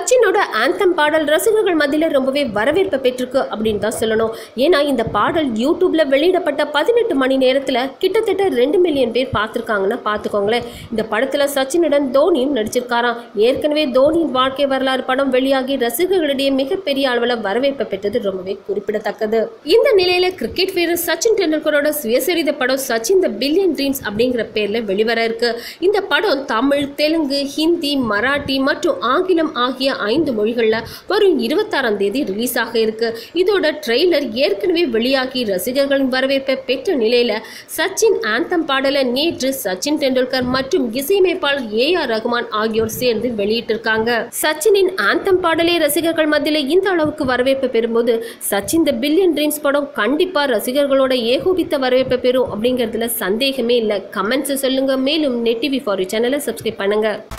சச்சினோட anthem பாடல் ரசிகர்கள் மத்தியில் ரொம்பவே வரவேற்பை பெற்றிருக்கு அப்படின்னு தான் சொல்லணும் ஏன்னா இந்த பாடல் யூடியூப்ல வெளியிடப்பட்ட பதினெட்டு மணி நேரத்தில் கிட்டத்தட்ட ரெண்டு மில்லியன் பேர் பார்த்துருக்காங்கன்னா பார்த்துக்கோங்களேன் இந்த படத்தில் சச்சினுடன் தோனியும் நடிச்சிருக்காராம் ஏற்கனவே தோனியின் வாழ்க்கை வரலாறு படம் வெளியாகி ரசிகர்களிடையே மிகப்பெரிய அளவில் வரவேற்பை பெற்றது ரொம்பவே குறிப்பிடத்தக்கது இந்த நிலையில கிரிக்கெட் வீரர் சச்சின் டெண்டுல்கரோட சுயசரித படம் சச்சின் த பில்லியன் ட்ரீம்ஸ் அப்படிங்கிற பேர்ல வெளிவர இருக்கு இந்த படம் தமிழ் தெலுங்கு ஹிந்தி மராட்டி மற்றும் ஆங்கிலம் ஆகிய ஐந்து மொழிகளில் வரும் இருபத்தாறாம் தேதி ரிலீஸ் ஆக இருக்கு இதோட ட்ரெய்லர் ஏற்கனவே வெளியாகி ரசிகர்களின் வரவேற்பை பெற்ற நிலையில சச்சின் ஆந்தம் பாடலை நேற்று சச்சின் டெண்டுல்கர் மற்றும் இசையமைப்பாளர் ஏ ஆர் ரகுமான் ஆகியோர் சேர்ந்து வெளியிட்டிருக்காங்க சச்சினின் ஆந்தம் பாடலே ரசிகர்கள் மத்தியில் இந்த அளவுக்கு வரவேற்பை பெறும்போது சச்சின் த பில்லியன் ட்ரீம்ஸ் படம் கண்டிப்பா ரசிகர்களோட ஏகோபித்த வரவேற்பை பெறும் அப்படிங்கிறதுல சந்தேகமே இல்லை கமெண்ட்ஸ் சொல்லுங்க மேலும் நெட் டிவி ஃபார் சேனலை சப்ஸ்கிரைப் பண்ணுங்க